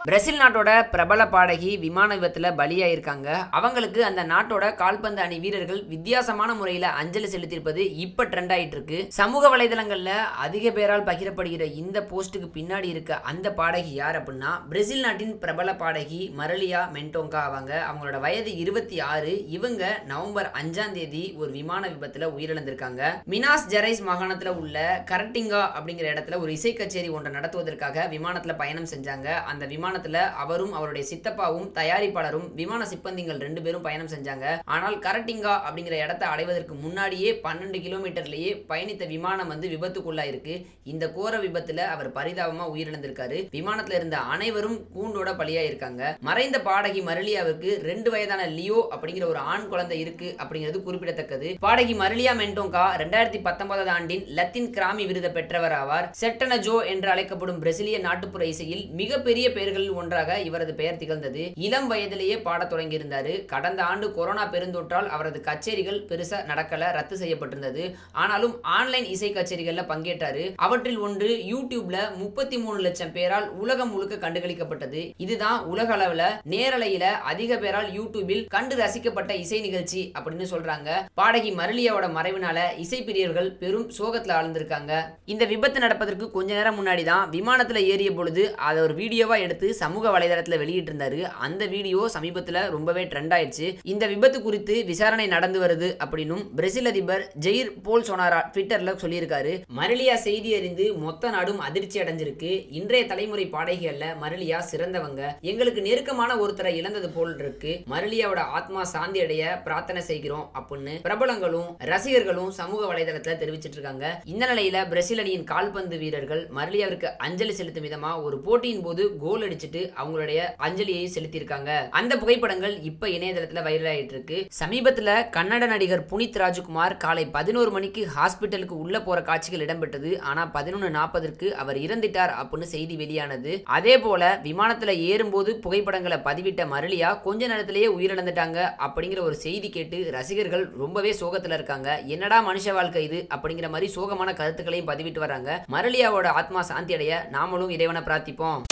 Brazil நாட்டோட பிரபல பாடகி விமான விபத்துல பலியாயிருக்காங்க அவங்களுக்கு அந்த நாட்டோட கால்பந்து அணி வீரர்கள் வித்தியாசமான முறையில அஞ்சலி செலுத்தியிருப்பது இப்ப ட்ரெண்ட் ஆயிட்டு இருக்கு சமூக வலைதளங்கள்ல அதிக பேரால் பகிரப்படுகிற இந்த போஸ்ட்டுக்கு பின்னாடி இருக்க அந்த பாடகி யார் அப்படின்னா பிரேசில் நாட்டின் பிரபல பாடகி மரலியா மென்டோங்கா அவங்க அவங்களோட வயது இருபத்தி ஆறு இவங்க நவம்பர் அஞ்சாம் தேதி ஒரு விமான விபத்துல உயிரிழந்திருக்காங்க மினாஸ் ஜெரைஸ் மாகாணத்துல உள்ள கரட்டிங்கா அப்படிங்கிற இடத்துல ஒரு இசை கச்சேரி ஒன்றை நடத்துவதற்காக விமானத்துல பயணம் செஞ்சாங்க அந்த விமானத்துல அவரும் அவருடைய சித்தப்பாவும் தயாரிப்பாளரும் விமான சிப்பந்திகள் ரெண்டு பேரும் பயணம் செஞ்சாங்க ஆனால் கரட்டிங்கா அப்படிங்கிற இடத்தை அடைவதற்கு முன்னாடியே பன்னெண்டு கிலோமீட்டர்லயே பயணித்த விமானம் வந்து விபத்துக்குள்ளாயிருக்கு இந்த கோர விபத்துல அவர் பரிதாபமா உயிரிழந்திருக்காரு விமானத்துல இருந்த அனைவரும் கூண்டோட பலியாயிருக்காங்க மறைந்த பாடகி மரலியாவுக்கு ரெண்டு வயதான லியோ அப்படிங்கிற ஒரு ஆண் குழந்தை இருக்கு அப்படிங்கிறது குறிப்பிடத்தக்கது பாடகி மரலியா மென்டோங்கா ரெண்டாயிரத்தி பத்தொன்பதாவது ஆண்டின் லத்தீன் கிராமி விருதை பெற்றவர் ஆவார் செட்டன ஜோ என்று அழைக்கப்படும் பிரேசிலிய நாட்டுப்புற இசையில் மிகப்பெரிய பெயர்களில் ஒன்றாக இவரது பெயர் திகழ்ந்தது இளம் வயதிலேயே பாடத் தொடங்கியிருந்தாரு கடந்த ஆண்டு கொரோனா பெருந்தொற்றால் அவரது கச்சேரிகள் பெருசா நடக்கல ரத்து செய்யப்பட்டிருந்தது ஆனாலும் ஆன்லைன் இசை கச்சேரிகள்ல பங்கேற்றாரு அவற்றில் ஒன்று யூடியூப்ல முப்பத்தி மூணு லட்சம் பேரால் உலகம் முழுக்க கண்டுகளிக்கப்பட்டது இதுதான் உலக அளவுல நேரலையில அதிக பேரால் யூடியூபில் கண்டு ரசிக்கப்பட்ட இசை நிகழ்ச்சி அப்படின்னு சொல்றாங்க பாடகி மரலியாவோட மறைவினால இசை பிரியர்கள் பெரும் சோகத்துல ஆழ்ந்திருக்காங்க இந்த விபத்து நடப்பதற்கு கொஞ்ச நேரம் முன்னாடி தான் விமானத்துல ஏறிய பொழுது அதை ஒரு வீடியோவா எடுத்து சமூக வலைதளத்துல வெளியிட்டு இருந்தாரு அந்த வீடியோ சமீபத்துல ரொம்பவே ட்ரெண்ட் ஆயிடுச்சு இந்த விபத்து குறித்து விசாரணை நடந்து வருது அப்படின்னும் பிரேசில் அதிபர் ஜெயிர் போல் சொனாரா ட்விட்டர்ல சொல்லியிருக்காரு மரலியா செய்தி அறிந்து மொத்த நாடும் அதிர்ச்சி அடைஞ்சிருக்கு இன்றைய தலைமுறை பாடகிகள்ல மரலியா சிறந்தவங்க எங்களுக்கு நெருக்கமான ஒருத்தரை இழந்தது போல் இருக்கு மரலியாவோட ஆத்மா சாந்தி அடைய பிரார்த்தனை செய்கிறோம் அப்படின்னு பிரபலங்களும் ரசிகர்களும் சமூக வலைதளத்துல தெரிவிச்சிட்டு இருக்காங்க இந்த நிலையில பிரேசில் அணியின் கால்பந்து வீரர்கள் மரலியாவிற்கு அஞ்சலி செலுத்தும் விதமா ஒரு போட்டியின் போது கோல் அடிச்சிட்டு அவங்களுடைய அஞ்சலியை செலுத்தியிருக்காங்க அந்த புகைப்படங்கள் இப்ப இணையதளத்துல வைரல் ஆயிட்டு இருக்கு சமீபத்துல கன்னட நடிகர் புனித் ராஜ்குமார் காலை பதினோரு மணிக்கு ஹாஸ்பிட்டலுக்கு உள்ள போற காட்சிகள் இடம்பெற்றது ஆனா பதினொன்று நாற்பதற்கு அவர் இறந்துட்டார் அப்படின்னு செய்தி வெளியானது அதே போல விமானத்துல ஏறும்போது புகைப்படங்களை பதிவிட்ட மரலியா கொஞ்ச நேரத்திலேயே உயிரிழந்துட்டாங்க அப்படிங்கிற ஒரு செய்தி கேட்டு ரசிகர்கள் ரொம்பவே சோகத்துல இருக்காங்க என்னடா மனுஷ வாழ்க்கை இது அப்படிங்கிற மாதிரி சோகமான கருத்துக்களையும் பதிவிட்டு வராங்க மரலியாவோட ஆத்மா சாந்தி அடைய நாமளும் இறைவனை பிரார்த்திப்போம்